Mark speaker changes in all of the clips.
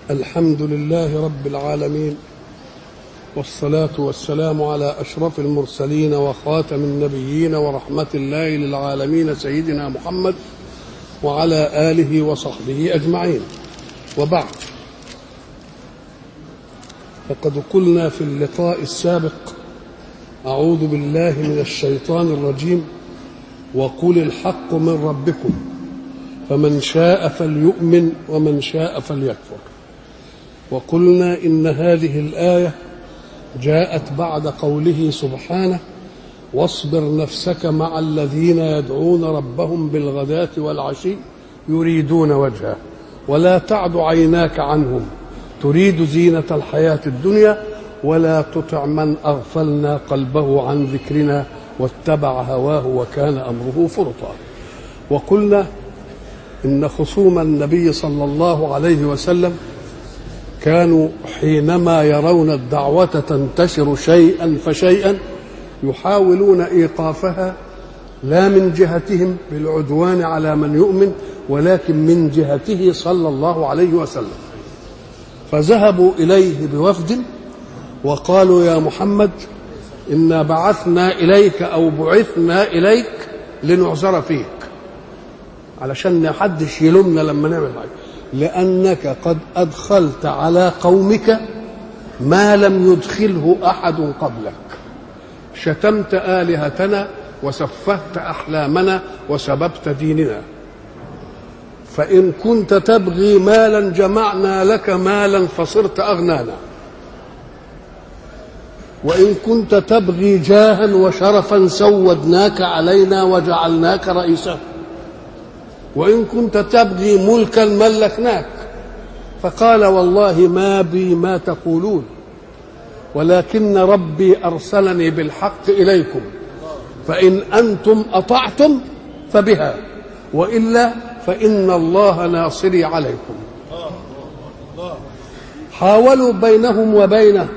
Speaker 1: الحمد لله رب العالمين والصلاة والسلام على أشرف المرسلين وخاتم النبيين ورحمة الله للعالمين سيدنا محمد وعلى آله وصحبه أجمعين وبعد فقد قلنا في اللقاء السابق أعوذ بالله من الشيطان الرجيم وقل الحق من ربكم فمن شاء فليؤمن ومن شاء فليكفر وقلنا إن هذه الآية جاءت بعد قوله سبحانه واصبر نفسك مع الذين يدعون ربهم بالغداة والعشي يريدون وجهه ولا تعد عيناك عنهم تريد زينة الحياة الدنيا ولا تطع من أغفلنا قلبه عن ذكرنا واتبع هواه وكان أمره فرطا وقلنا إن خصوم النبي صلى الله عليه وسلم كانوا حينما يرون الدعوة تنتشر شيئا فشيئا يحاولون إيقافها لا من جهتهم بالعدوان على من يؤمن ولكن من جهته صلى الله عليه وسلم فذهبوا إليه بوفد وقالوا يا محمد إنا بعثنا إليك أو بعثنا إليك لنعذر فيك علشان ما حدش يلومنا لما نعمل حاجة لأنك قد أدخلت على قومك ما لم يدخله أحد قبلك شتمت آلهتنا وسفهت أحلامنا وسببت ديننا فإن كنت تبغي مالا جمعنا لك مالا فصرت أغنانا وإن كنت تبغي جاها وشرفا سودناك علينا وجعلناك رئيسا وإن كنت تبغي ملكا ملكناك فقال والله ما بي ما تقولون ولكن ربي أرسلني بالحق إليكم فإن أنتم أطعتم فبها وإلا فإن الله ناصري عليكم حاولوا بينهم وبينه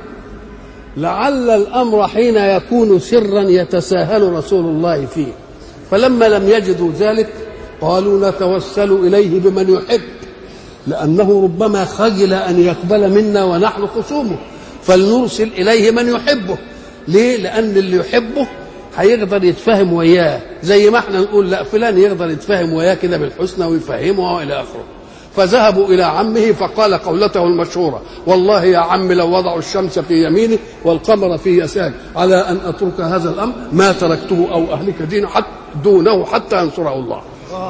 Speaker 1: لعل الأمر حين يكون سرا يتساهل رسول الله فيه فلما لم يجدوا ذلك قالوا نتوسل إليه بمن يحب لأنه ربما خجل أن يقبل منا ونحن خصومه فلنرسل إليه من يحبه ليه؟ لأن اللي يحبه هيقدر يتفاهم وياه زي ما احنا نقول لا فلان يقدر يتفاهم وياه كده بالحسنى ويفهمه والى اخره فذهبوا الى عمه فقال قولته المشهوره والله يا عم لو وضعوا الشمس في يميني والقمر في يساري على ان اترك هذا الامر ما تركته او اهلك دين حتى دونه حتى ينصره الله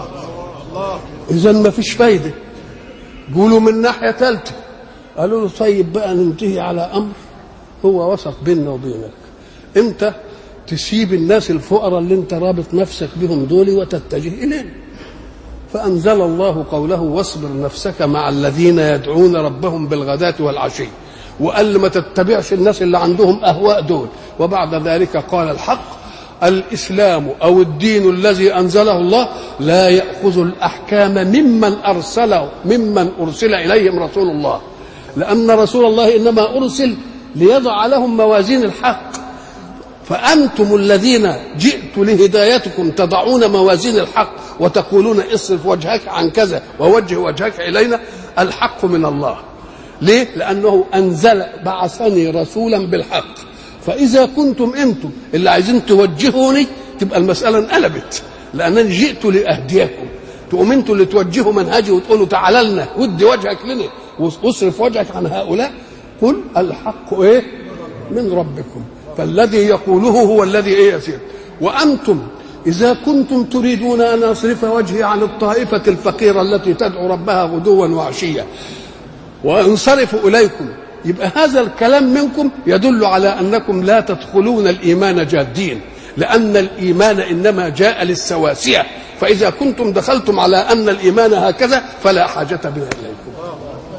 Speaker 1: اذا ما فيش فايده قولوا من ناحيه ثالثه قالوا له طيب بقى ننتهي على امر هو وسط بيننا وبينك انت تسيب الناس الفقراء اللي انت رابط نفسك بهم دول وتتجه اليهم فانزل الله قوله واصبر نفسك مع الذين يدعون ربهم بالغداة والعشي وقال ما تتبعش الناس اللي عندهم اهواء دول وبعد ذلك قال الحق الاسلام او الدين الذي انزله الله لا ياخذ الاحكام ممن ارسله ممن ارسل اليهم رسول الله لان رسول الله انما ارسل ليضع لهم موازين الحق فأنتم الذين جئت لهدايتكم تضعون موازين الحق وتقولون اصرف وجهك عن كذا ووجه وجهك إلينا الحق من الله ليه؟ لأنه أنزل بعثني رسولا بالحق فإذا كنتم أنتم اللي عايزين توجهوني تبقى المسألة انقلبت لأنني جئت لأهديكم تقوم انتوا اللي توجهوا منهجي وتقولوا تعالى لنا ودي وجهك لنا واصرف وجهك عن هؤلاء قل الحق ايه من ربكم فالذي يقوله هو الذي ايه يسير وانتم اذا كنتم تريدون ان اصرف وجهي عن الطائفه الفقيره التي تدعو ربها غدوا وعشيا وانصرف اليكم يبقى هذا الكلام منكم يدل على انكم لا تدخلون الايمان جادين لان الايمان انما جاء للسواسيه فاذا كنتم دخلتم على ان الايمان هكذا فلا حاجه بنا اليكم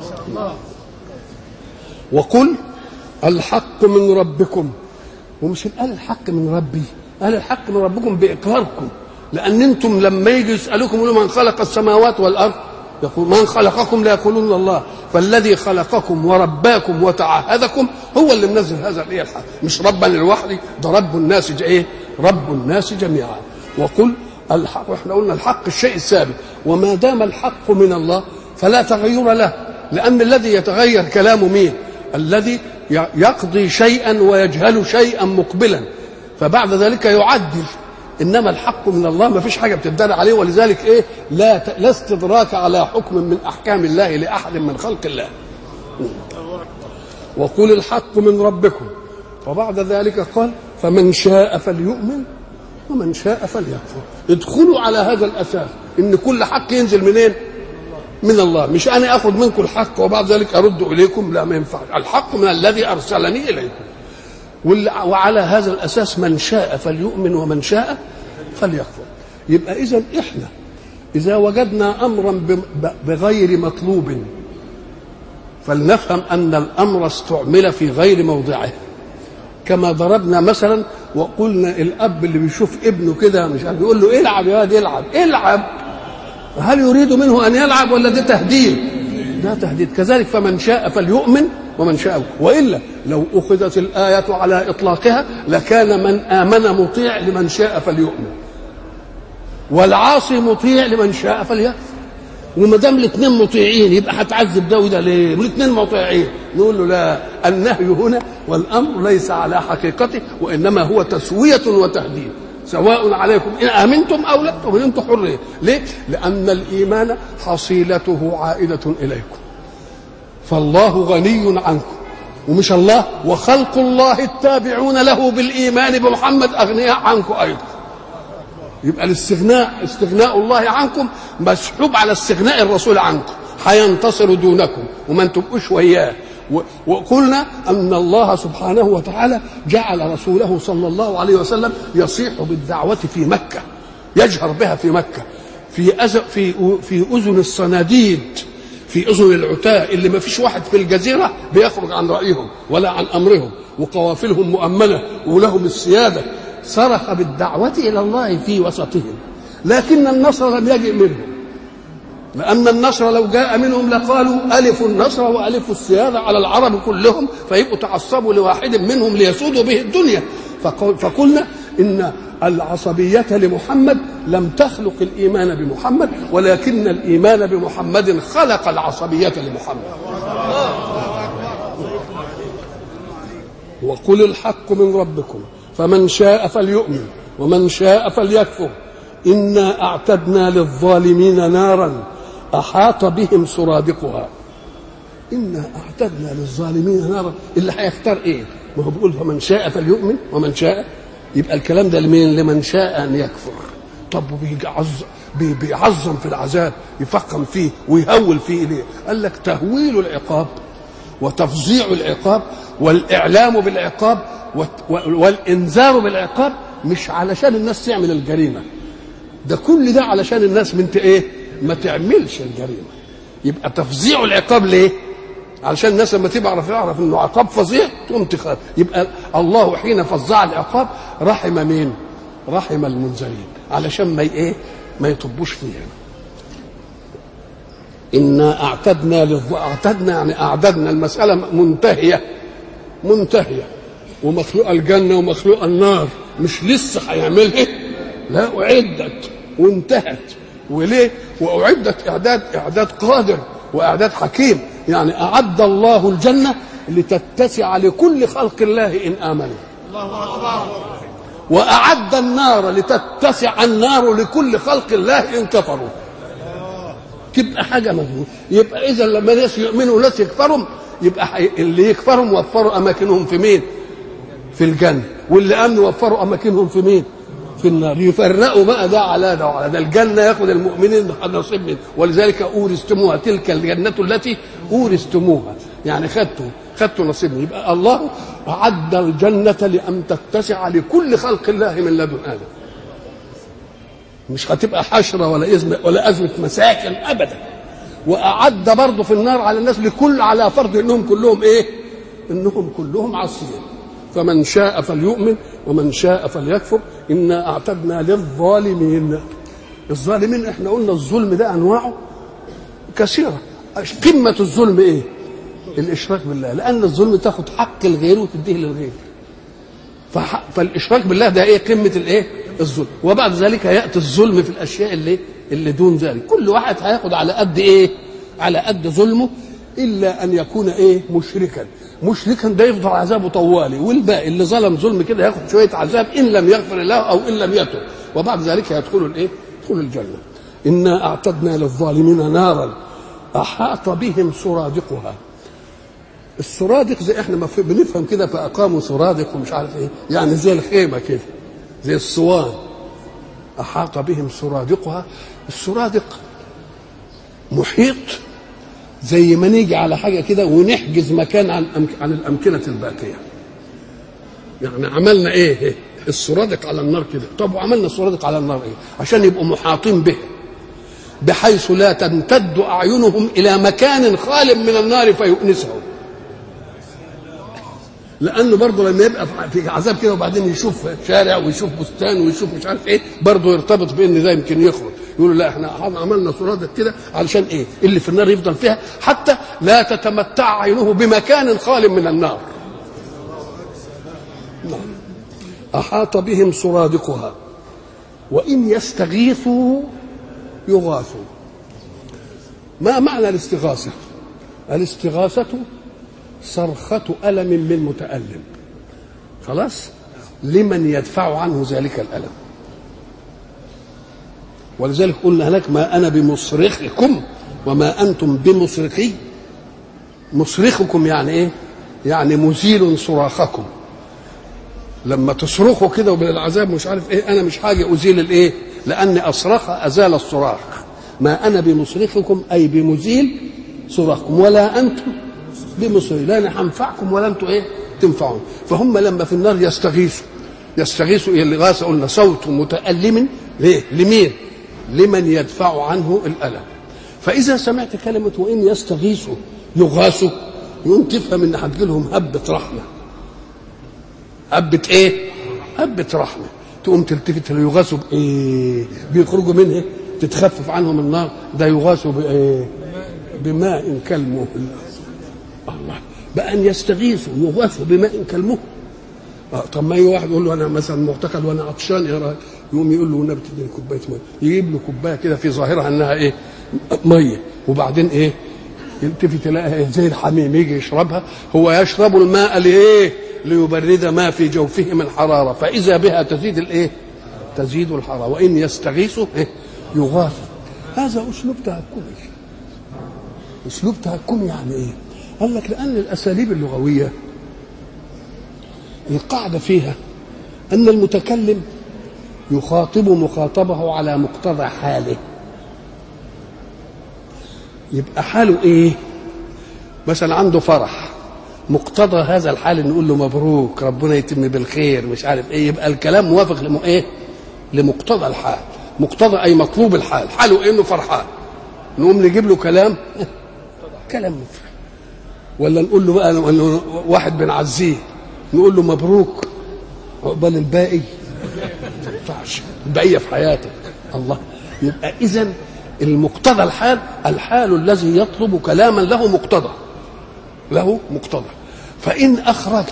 Speaker 1: وقل الحق من ربكم ومش قال الحق من ربي قال الحق من ربكم باقراركم لان انتم لما يجي يسالوكم يقولوا من خلق السماوات والارض يقول من خلقكم لا يقولون الله فالذي خلقكم ورباكم وتعهدكم هو اللي منزل هذا الايه الحق مش ربا لوحدي ده رب الناس ايه رب الناس جميعا وقل الحق واحنا قلنا الحق الشيء الثابت وما دام الحق من الله فلا تغير له لان الذي يتغير كلامه مين الذي يقضي شيئا ويجهل شيئا مقبلا فبعد ذلك يعدل انما الحق من الله ما فيش حاجه بتدل عليه ولذلك ايه لا لا استدراك على حكم من احكام الله لاحد من خلق الله وقل الحق من ربكم وبعد ذلك قال فمن شاء فليؤمن ومن شاء فليكفر ادخلوا على هذا الاساس ان كل حق ينزل منين من الله مش انا اخذ منكم الحق وبعد ذلك ارد اليكم لا ما ينفعش الحق من الذي ارسلني اليكم وعلى هذا الاساس من شاء فليؤمن ومن شاء فليكفر يبقى اذا احنا اذا وجدنا امرا بغير مطلوب فلنفهم ان الامر استعمل في غير موضعه كما ضربنا مثلا وقلنا الاب اللي بيشوف ابنه كده مش عارف يقول له العب يا واد العب العب هل يريد منه ان يلعب ولا ده تهديد ده تهديد كذلك فمن شاء فليؤمن ومن شاء والا لو اخذت الايه على اطلاقها لكان من امن مطيع لمن شاء فليؤمن والعاصي مطيع لمن شاء فليكفر وما دام الاثنين مطيعين يبقى هتعذب ده وده ليه؟ والاثنين مطيعين نقول له لا النهي هنا والامر ليس على حقيقته وانما هو تسويه وتهديد سواء عليكم ان امنتم او لا انتم حرين ليه؟ لان الايمان حصيلته عائده اليكم فالله غني عنكم ومش الله وخلق الله التابعون له بالايمان بمحمد اغنياء عنكم ايضا يبقى الاستغناء استغناء الله عنكم مسحوب على استغناء الرسول عنكم هينتصر دونكم وما تبقوش وياه وقلنا ان الله سبحانه وتعالى جعل رسوله صلى الله عليه وسلم يصيح بالدعوه في مكه يجهر بها في مكه في أز... في في اذن الصناديد في اذن العتاة اللي ما فيش واحد في الجزيره بيخرج عن رايهم ولا عن امرهم وقوافلهم مؤمنه ولهم السياده صرخ بالدعوة إلى الله في وسطهم لكن النصر لم يجئ منهم لأن النصر لو جاء منهم لقالوا ألف النصر وألف السيادة على العرب كلهم فيبقوا تعصبوا لواحد منهم ليسودوا به الدنيا فقلنا إن العصبية لمحمد لم تخلق الإيمان بمحمد ولكن الإيمان بمحمد خلق العصبية لمحمد وقل الحق من ربكم فمن شاء فليؤمن ومن شاء فليكفر انا اعتدنا للظالمين نارا احاط بهم سرادقها انا اعتدنا للظالمين نارا اللي هيختار ايه ما هو بيقول فمن شاء فليؤمن ومن شاء يبقى الكلام ده لمين لمن شاء ان يكفر طب وبيعظم بيعظم في العذاب يفخم فيه ويهول فيه ليه قال لك تهويل العقاب وتفظيع العقاب والاعلام بالعقاب والانذار بالعقاب مش علشان الناس تعمل الجريمه ده كل ده علشان الناس من ايه ما تعملش الجريمه يبقى تفظيع العقاب ليه علشان الناس لما تعرف يعرف انه عقاب فظيع تقوم تخاف يبقى الله حين فظع العقاب رحم مين رحم المنذرين علشان ما ايه ما يطبوش فيها إنا أعتدنا للظ... أعتدنا يعني أعددنا المسألة منتهية منتهية ومخلوق الجنة ومخلوق النار مش لسه هيعملها لا أعدت وانتهت وليه؟ وأعدت إعداد إعداد قادر وإعداد حكيم يعني أعد الله الجنة لتتسع لكل خلق الله إن آمنوا الله أكبر وأعد النار لتتسع النار لكل خلق الله إن كفروا تبقى حاجة مجنون يبقى إذا لما ناس يؤمنوا وناس يكفروا يبقى حي... اللي يكفروا وفروا أماكنهم في مين؟ في الجنة واللي آمنوا وفروا أماكنهم في مين؟ في النار يفرقوا بقى ده على ده وعلى ده الجنة ياخد المؤمنين نصيب منه ولذلك أورثتموها تلك الجنة التي أورثتموها يعني خدتوا خدتوا نصيب يبقى الله أعد الجنة لأن تتسع لكل خلق الله من لدن آدم مش هتبقى حشره ولا ازمه ولا ازمه مساكن ابدا واعد برضه في النار على الناس لكل على فرض انهم كلهم ايه؟ انهم كلهم عاصيين فمن شاء فليؤمن ومن شاء فليكفر انا اعتدنا للظالمين الظالمين احنا قلنا الظلم ده انواعه كثيره قمه الظلم ايه؟ الاشراك بالله لان الظلم تاخد حق الغير وتديه للغير فالاشراك بالله ده ايه قمه الايه الظلم وبعد ذلك ياتي الظلم في الاشياء اللي اللي دون ذلك كل واحد هياخد على قد ايه على قد ظلمه الا ان يكون ايه مشركا مشركا ده يفضل عذابه طوالي والباقي اللي ظلم ظلم كده ياخد شويه عذاب ان لم يغفر الله او ان لم يتب وبعد ذلك يدخل الايه يدخل الجنه انا اعتدنا للظالمين نارا احاط بهم سرادقها السرادق زي احنا ما بنفهم كده فاقاموا سرادق ومش عارف ايه يعني زي الخيمه كده زي الصوان احاط بهم سرادقها السرادق محيط زي ما نيجي على حاجه كده ونحجز مكان عن عن الامكنه الباقيه يعني عملنا ايه السرادق على النار كده طب وعملنا السرادق على النار ايه عشان يبقوا محاطين به بحيث لا تمتد اعينهم الى مكان خال من النار فيؤنسهم لانه برضه لما يبقى في عذاب كده وبعدين يشوف شارع ويشوف بستان ويشوف مش عارف ايه برضه يرتبط بان ده يمكن يخرج يقولوا لا احنا عملنا سرادق كده علشان ايه اللي في النار يفضل فيها حتى لا تتمتع عينه بمكان خال من النار نعم احاط بهم سرادقها وان يستغيثوا يغاثوا ما معنى الاستغاثه الاستغاثه صرخة ألم من متألم خلاص لمن يدفع عنه ذلك الألم ولذلك قلنا هناك ما أنا بمصرخكم وما أنتم بمصرخي مصرخكم يعني إيه يعني مزيل صراخكم لما تصرخوا كده ومن العذاب مش عارف ايه انا مش حاجه ازيل الايه لاني اصرخ ازال الصراخ ما انا بمصرخكم اي بمزيل صراخكم ولا انتم بمصري لا انا هنفعكم ولا انتم ايه تنفعون فهم لما في النار يستغيثوا يستغيثوا الى الاغاثه قلنا صوت متالم ليه لمين لمن يدفع عنه الالم فاذا سمعت كلمه وان يستغيثوا يغاثوا يقوم تفهم ان هتجي لهم هبه رحمه هبه ايه هبه رحمه تقوم تلتفت يغاثوا بايه بيخرجوا منه تتخفف عنهم النار ده يغاثوا بايه بماء كالمهل الله بأن يستغيثوا يغاثوا بماء كالمهل آه طب ما يجي واحد يقول له انا مثلا معتقل وانا عطشان يا راجل يقوم يقول له والنبي تديني كوبايه ميه يجيب له كوبايه كده في ظاهرها انها ايه ميه وبعدين ايه يلتفت يلاقيها إيه زي الحميم يجي يشربها هو يشرب الماء لايه ليبرد ما في جوفه من حراره فاذا بها تزيد الايه تزيد الحراره وان يستغيثوا إيه؟ يغاثوا هذا اسلوب تهكمي اسلوب تهكمي يعني ايه قال لك لأن الأساليب اللغوية القاعدة فيها أن المتكلم يخاطب مخاطبه على مقتضى حاله يبقى حاله إيه مثلا عنده فرح مقتضى هذا الحال نقول له مبروك ربنا يتم بالخير مش عارف ايه يبقى الكلام موافق لم ايه لمقتضى الحال مقتضى اي مطلوب الحال حاله إيه انه فرحان نقوم نجيب له كلام كلام مفرح ولا نقول له بقى واحد بنعزيه نقول له مبروك عقبال الباقي ما ينفعش البقيه في حياتك الله يبقى اذا المقتضى الحال الحال الذي يطلب كلاما له مقتضى له مقتضى فان اخرجت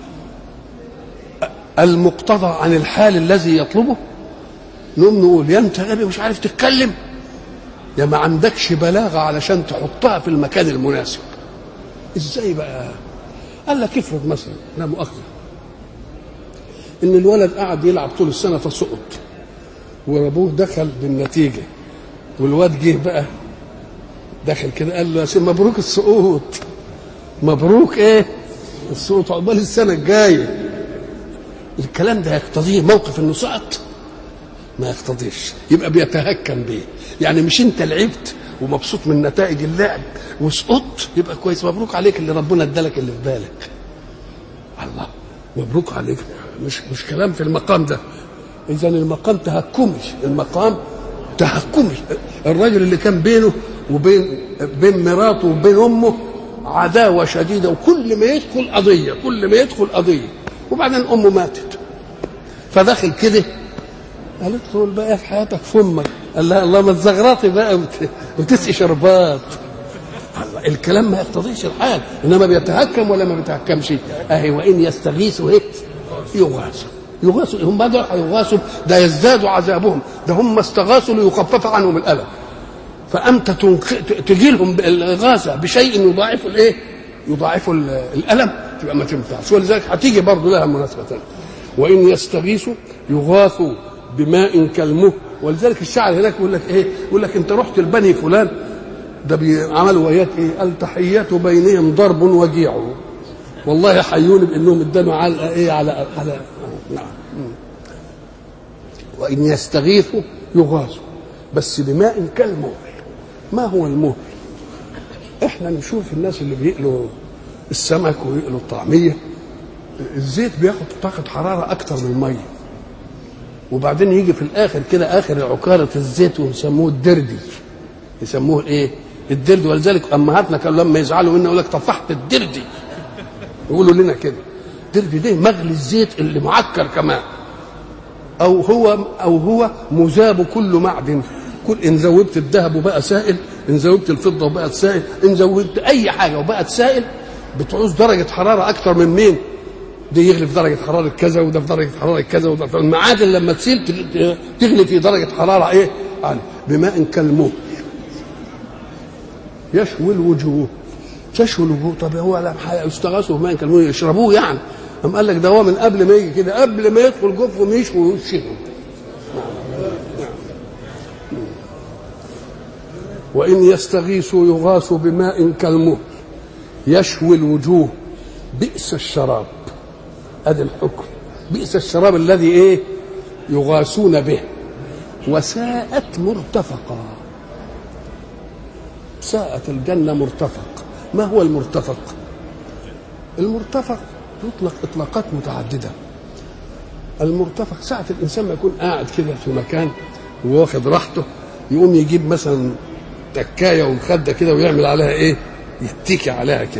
Speaker 1: المقتضى عن الحال الذي يطلبه نقوم نقول يا انت غبي مش عارف تتكلم يا ما عندكش بلاغه علشان تحطها في المكان المناسب ازاي بقى قال لك افرض مثلا لا مؤاخذه ان الولد قعد يلعب طول السنه فسقط وابوه دخل بالنتيجه والواد جه بقى دخل كده قال له يا مبروك السقوط مبروك ايه السقوط عقبال السنه الجايه الكلام ده يقتضيه موقف انه سقط ما يقتضيش يبقى بيتهكم بيه يعني مش انت لعبت ومبسوط من نتائج اللعب وسقطت يبقى كويس مبروك عليك اللي ربنا ادالك اللي في بالك الله مبروك عليك مش مش كلام في المقام ده اذا المقام تهكمي المقام تهكمي الراجل اللي كان بينه وبين بين مراته وبين امه عداوه شديده وكل ما يدخل قضيه كل ما يدخل قضيه وبعدين امه ماتت فدخل كده قالت له الباقي في حياتك فمك قال لها الله ما تزغرطي بقى وتسقي شربات الكلام ما يقتضيش الحال انما بيتهكم ولا ما بيتهكمش اهي وان يستغيثوا ايه يغاثوا يغاثوا هم بدأوا هيغاثوا ده يزداد عذابهم ده هم استغاثوا ليخفف عنهم الالم فأنت تجي لهم الإغاثة بشيء يضاعف الإيه؟ يضاعف الألم تبقى ما تنفعش ولذلك هتيجي برضه لها مناسبة تانية وإن يستغيثوا يغاثوا بماء كالمهل ولذلك الشاعر هناك يقول لك إيه؟ يقول لك أنت رحت لبني فلان ده عملوا ويات إيه؟ التحيات بينهم ضرب وجيع والله حيون بأنهم ادانوا على إيه على على نعم وإن يستغيثوا يغاثوا بس بماء كالمهل ما هو المهل احنا نشوف الناس اللي بيقلوا السمك ويقلوا الطعميه الزيت بياخد طاقه حراره اكتر من الميه وبعدين يجي في الاخر كده اخر عكاره الزيت ويسموه الدردي يسموه الايه الدردي ولذلك امهاتنا كانوا لما يزعلوا منا يقول لك طفحت الدردي يقولوا لنا كده الدردي ده مغلي الزيت اللي معكر كمان او هو او هو مذاب كل معدن كل ان زودت الذهب وبقى سائل ان زودت الفضه وبقت سائل ان زودت اي حاجه وبقت سائل بتعوز درجه حراره اكتر من مين دي يغلي في درجه حراره كذا وده في درجه حراره كذا وده المعادن لما تسيل تغلي في درجه حراره ايه عالية بماء كالمهل يشوي الوجوه تشوي الوجوه طب هو لا يستغاثوا بماء كالمهل يشربوه يعني أم قال لك ده هو من قبل ما يجي كده قبل ما يدخل جوفهم يشوي وشهم وإن يستغيثوا يغاثوا بماء كالمهل يشوي الوجوه بئس الشراب ادي الحكم بئس الشراب الذي ايه يغاثون به وساءت مرتفقا ساءت الجنه مرتفق ما هو المرتفق المرتفق يطلق اطلاقات متعدده المرتفق ساعة الإنسان ما يكون قاعد كده في مكان وواخد راحته يقوم يجيب مثلا تكاية ومخدة كده ويعمل عليها إيه؟ يتكي عليها كده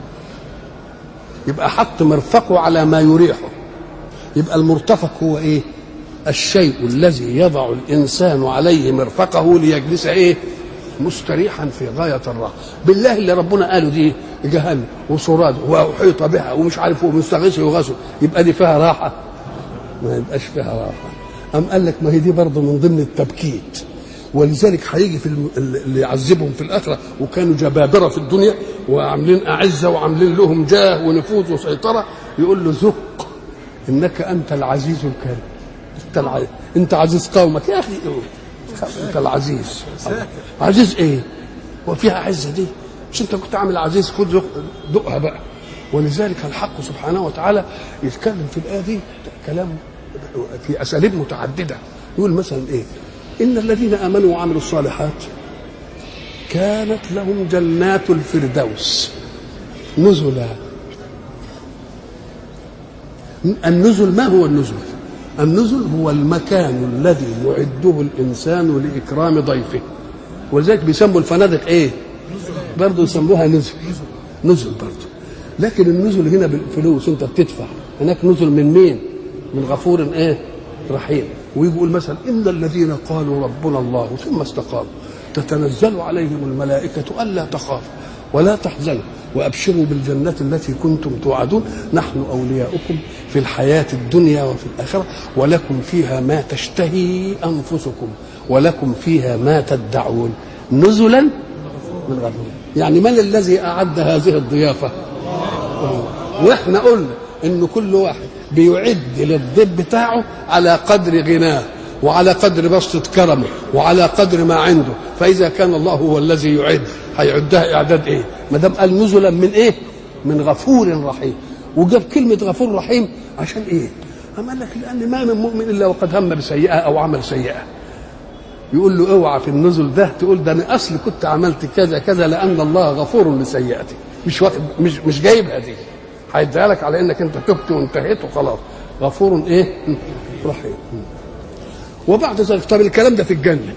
Speaker 1: يبقى حط مرفقه على ما يريحه يبقى المرتفق هو ايه الشيء الذي يضع الانسان عليه مرفقه ليجلس ايه مستريحا في غاية الراحة بالله اللي ربنا قاله دي جهنم وصراد وأحيط بها ومش عارف ومستغيث يغاثوا يبقى دي فيها راحة ما يبقاش فيها راحة أم قال لك ما هي دي برضه من ضمن التبكيت ولذلك هيجي في اللي يعذبهم في الاخره وكانوا جبابره في الدنيا وعاملين اعزه وعاملين لهم جاه ونفوذ وسيطره يقول له ذق انك انت العزيز الكريم انت العزيز انت عزيز قومك يا اخي انت العزيز عزيز ايه؟ وفيها عزه دي مش انت كنت عامل عزيز خد دقها بقى ولذلك الحق سبحانه وتعالى يتكلم في الايه دي كلام في اساليب متعدده يقول مثلا ايه؟ إن الذين آمنوا وعملوا الصالحات كانت لهم جنات الفردوس نزلا النزل ما هو النزل النزل هو المكان الذي يعده الإنسان لإكرام ضيفه ولذلك بيسموا الفنادق إيه برضه يسموها نزل نزل برضه لكن النزل هنا بالفلوس انت بتدفع هناك نزل من مين من غفور ايه رحيم ويقول مثلا ان الذين قالوا ربنا الله ثم استقاموا تتنزل عليهم الملائكه الا تخافوا ولا تحزنوا وابشروا بالجنه التي كنتم توعدون نحن اولياؤكم في الحياه الدنيا وفي الاخره ولكم فيها ما تشتهي انفسكم ولكم فيها ما تدعون نزلا من غفور يعني من الذي اعد هذه الضيافه واحنا قلنا ان كل واحد بيعد للضيف بتاعه على قدر غناه وعلى قدر بسطة كرمه وعلى قدر ما عنده فإذا كان الله هو الذي يعد هيعدها إعداد إيه ما دام قال نزلا من إيه من غفور رحيم وجاب كلمة غفور رحيم عشان إيه أما قال لك لأن ما من مؤمن إلا وقد هم بسيئة أو عمل سيئة يقول له اوعى في النزل ده تقول ده انا اصل كنت عملت كذا كذا لان الله غفور لسيئتي مش واخد مش مش جايبها دي هيديها لك على انك انت تبت وانتهيت وخلاص غفور ايه رحيم وبعد ذلك طب الكلام ده في الجنه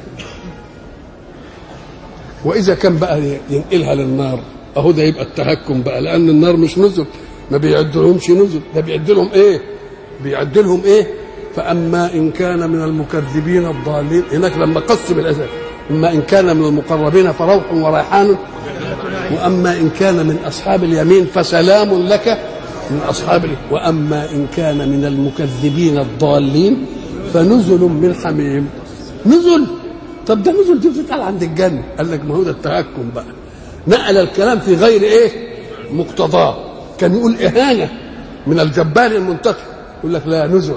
Speaker 1: واذا كان بقى ينقلها للنار اهو ده يبقى التهكم بقى لان النار مش نزل ما بيعدلهمش نزل ده بيعدلهم ايه بيعدلهم ايه فاما ان كان من المكذبين الضالين هناك لما قسم الاسد اما ان كان من المقربين فروح وريحان واما ان كان من اصحاب اليمين فسلام لك من اصحاب اليمين واما ان كان من المكذبين الضالين فنزل من حميم نزل طب ده نزل دي بتتقال عند الجنه قال لك ما هو ده التهكم بقى نقل الكلام في غير ايه مقتضاه كان يقول اهانه من الجبار المنتصر يقول لك لا نزل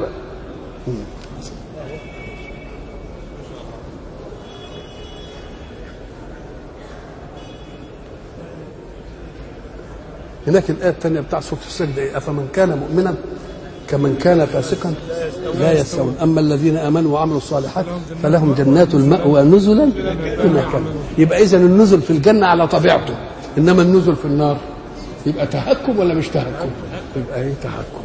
Speaker 1: هناك الآية الثانية بتاع سورة السجدة إيه؟ أفمن كان مؤمنا كمن كان فاسقا لا يستوون أما الذين آمنوا وعملوا الصالحات فلهم جنات المأوى نزلا بما كانوا يبقى إذا النزل في الجنة على طبيعته إنما النزل في النار يبقى تهكم ولا مش تهكم؟ يبقى إيه تهكم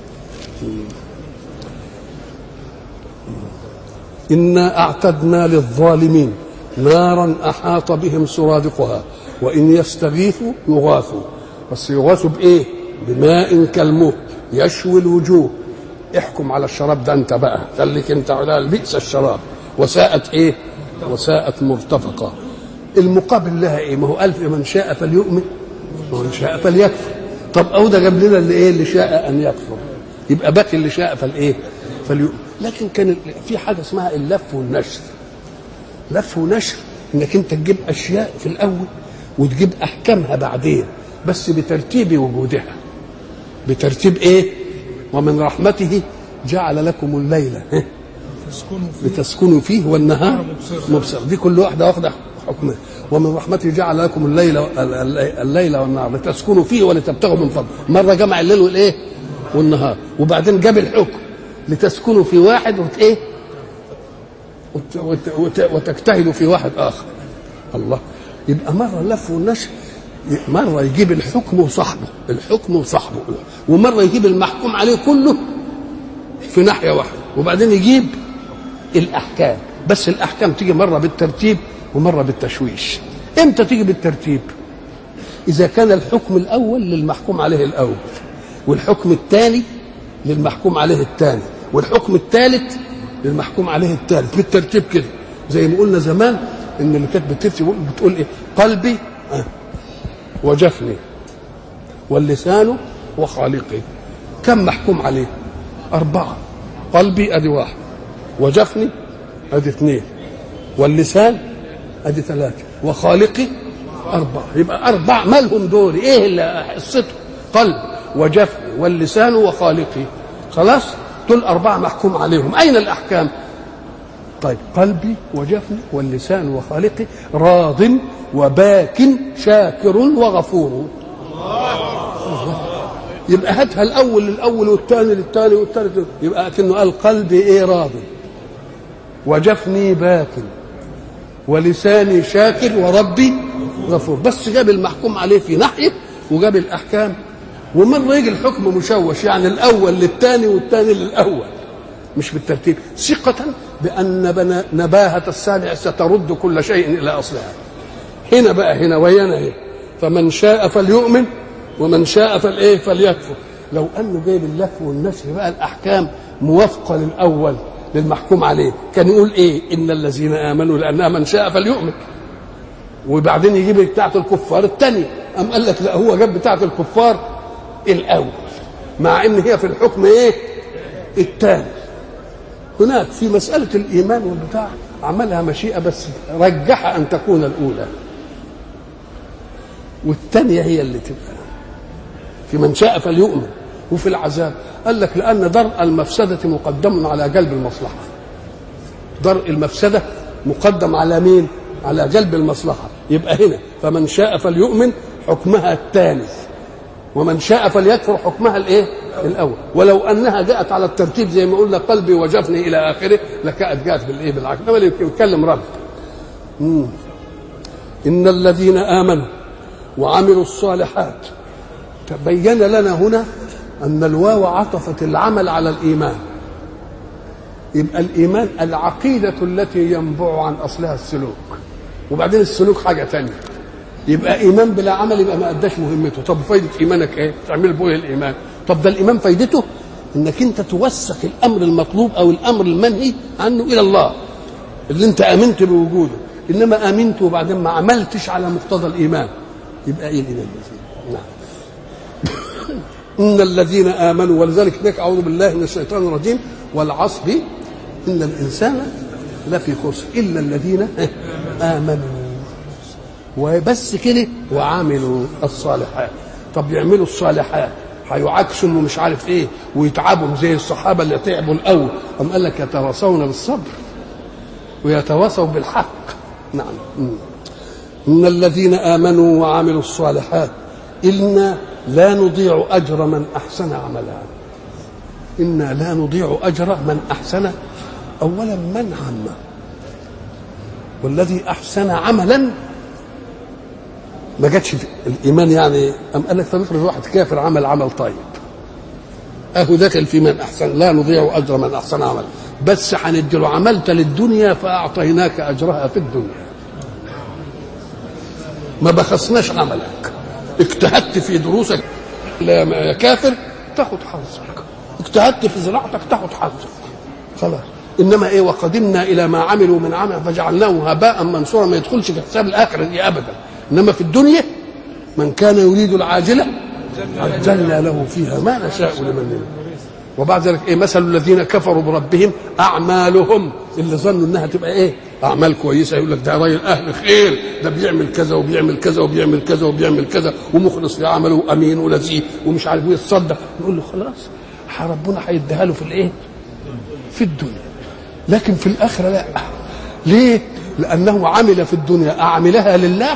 Speaker 1: إنا أعتدنا للظالمين نارا أحاط بهم سرادقها وإن يستغيثوا يغاثوا بس يغاثوا بإيه؟ بماء كالمهل يشوي الوجوه احكم على الشراب ده انت بقى خليك انت على بئس الشراب وساءت ايه؟ وساءت مرتفقه المقابل لها ايه؟ ما هو ألف من شاء فليؤمن ومن شاء فليكفر طب او ده جاب لنا اللي ايه؟ اللي شاء ان يكفر يبقى باقي اللي شاء فالايه؟ فليؤمن لكن كان في حاجه اسمها اللف والنشر لف ونشر انك انت تجيب اشياء في الاول وتجيب احكامها بعدين بس بترتيب وجودها بترتيب ايه ومن رحمته جعل لكم الليل لتسكنوا فيه والنهار مبصر دي كل واحده واخده حكمها ومن رحمته جعل لكم الليل الليل والنهار لتسكنوا فيه ولتبتغوا من فضله مره جمع الليل والايه والنهار وبعدين جاب الحكم لتسكنوا في واحد وت ايه وت وت وت وتجتهدوا في واحد اخر الله يبقى مره اللف والنشر مرة يجيب الحكم وصاحبه الحكم وصاحبه ومرة يجيب المحكوم عليه كله في ناحية واحدة وبعدين يجيب الأحكام بس الأحكام تيجي مرة بالترتيب ومرة بالتشويش امتى تيجي بالترتيب إذا كان الحكم الأول للمحكوم عليه الأول والحكم الثاني للمحكوم عليه الثاني والحكم الثالث للمحكوم عليه الثالث بالترتيب كده زي ما قلنا زمان ان اللي كانت بترتب بتقول ايه قلبي آه وجفني واللسان وخالقي كم محكوم عليه أربعة قلبي أدي واحد وجفني أدي اثنين واللسان أدي ثلاثة وخالقي أربعة يبقى أربع مالهم دول إيه اللي حصته قلب وجفني واللسان وخالقي خلاص دول أربعة محكوم عليهم أين الأحكام طيب قلبي وجفني واللسان وخالقي راض وباك شاكر وغفور يبقى هاتها الاول للاول والثاني للثاني والثالث يبقى اكنه قال قلبي ايه راض وجفني باك ولساني شاكر وربي غفور بس جاب المحكوم عليه في ناحيه وجاب الاحكام ومره يجي الحكم مشوش يعني الاول للثاني والثاني للاول مش بالترتيب ثقة بأن نباهة السابع سترد كل شيء إلى أصلها هنا بقى هنا ويانا ايه فمن شاء فليؤمن ومن شاء فالايه فليكفر لو انه جايب اللف والنشر بقى الاحكام موافقه للاول للمحكوم عليه كان يقول ايه ان الذين امنوا لانها من شاء فليؤمن وبعدين يجيب بتاعه الكفار الثانيه ام قال لك لا هو جاب بتاعه الكفار الاول مع ان هي في الحكم ايه الثاني هناك في مساله الايمان والبتاع عملها مشيئه بس رجح ان تكون الاولى والثانية هي اللي تبقى في من شاء فليؤمن وفي العذاب قال لك لأن درء المفسدة مقدم على جلب المصلحة درء المفسدة مقدم على مين على جلب المصلحة يبقى هنا فمن شاء فليؤمن حكمها الثاني ومن شاء فليكفر حكمها الايه الاول ولو انها جاءت على الترتيب زي ما قلنا قلبي وجفني الى اخره لكانت جاءت بالايه بالعكس انما اللي يتكلم رد ان الذين امنوا وعملوا الصالحات تبين لنا هنا أن الواو عطفت العمل على الإيمان يبقى الإيمان العقيدة التي ينبع عن أصلها السلوك وبعدين السلوك حاجة تانية يبقى إيمان بلا عمل يبقى ما أداش مهمته طب فايدة إيمانك إيه تعمل به الإيمان طب ده الإيمان فايدته إنك أنت توثق الأمر المطلوب أو الأمر المنهي عنه إلى الله اللي أنت آمنت بوجوده إنما آمنت وبعدين ما عملتش على مقتضى الإيمان يبقى ايه الايمان نعم ان الذين امنوا ولذلك هناك اعوذ بالله من الشيطان الرجيم والعصر ان الانسان لفي خسر الا الذين امنوا وبس كده وعملوا الصالحات طب يعملوا الصالحات هيعكسوا انه مش عارف ايه ويتعبوا زي الصحابه اللي تعبوا الاول قام قال لك يتواصون بالصبر ويتواصوا بالحق نعم مم. ان الذين امنوا وعملوا الصالحات انا لا نضيع اجر من احسن عملا انا لا نضيع اجر من احسن اولا من عم والذي احسن عملا ما جاتش في الايمان يعني ام قال لك طب افرض واحد كافر عمل عمل طيب اهو دخل في من احسن لا نضيع اجر من احسن عمل بس هندي له عملت للدنيا فاعطيناك اجرها في الدنيا ما بخسناش عملك اجتهدت في دروسك يا كافر تاخد حظك اجتهدت في زراعتك تاخد حظك خلاص انما ايه وقدمنا الى ما عملوا من عمل فجعلناه هباء منصورا ما يدخلش في حساب الاخره دي ابدا انما في الدنيا من كان يريد العاجله عجلنا له فيها ما نشاء لمن نريد وبعد ذلك ايه مثل الذين كفروا بربهم اعمالهم اللي ظنوا انها تبقى ايه اعمال كويسه يقول لك ده راجل اهل خير ده بيعمل كذا وبيعمل كذا وبيعمل كذا وبيعمل كذا ومخلص لعمله وامين ولذيذ ومش عارف ايه يتصدق نقول له خلاص ربنا هيديها له في الايه في الدنيا لكن في الاخره لا ليه لانه عمل في الدنيا اعملها لله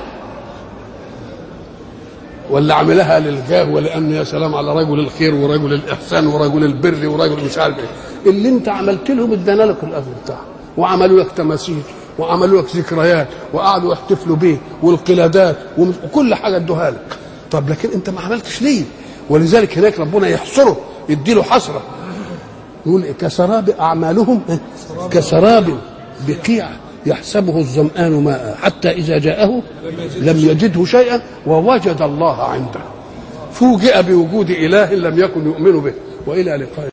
Speaker 1: ولا عملها للجاه ولان يا سلام على رجل الخير ورجل الاحسان ورجل البر ورجل مش عارف ايه اللي انت عملت لهم ادانا لك الاجر بتاعهم وعملوا لك تماثيل وعملوا لك ذكريات وقعدوا يحتفلوا بيه والقلادات وكل حاجه ادوها لك طب لكن انت ما عملتش ليه ولذلك هناك ربنا يحصره يديله حسره يقول كسراب اعمالهم كسراب بقيع يحسبه الظمآن ماء حتى إذا جاءه لم يجده شيئا ووجد الله عنده فوجئ بوجود إله لم يكن يؤمن به وإلى لقاء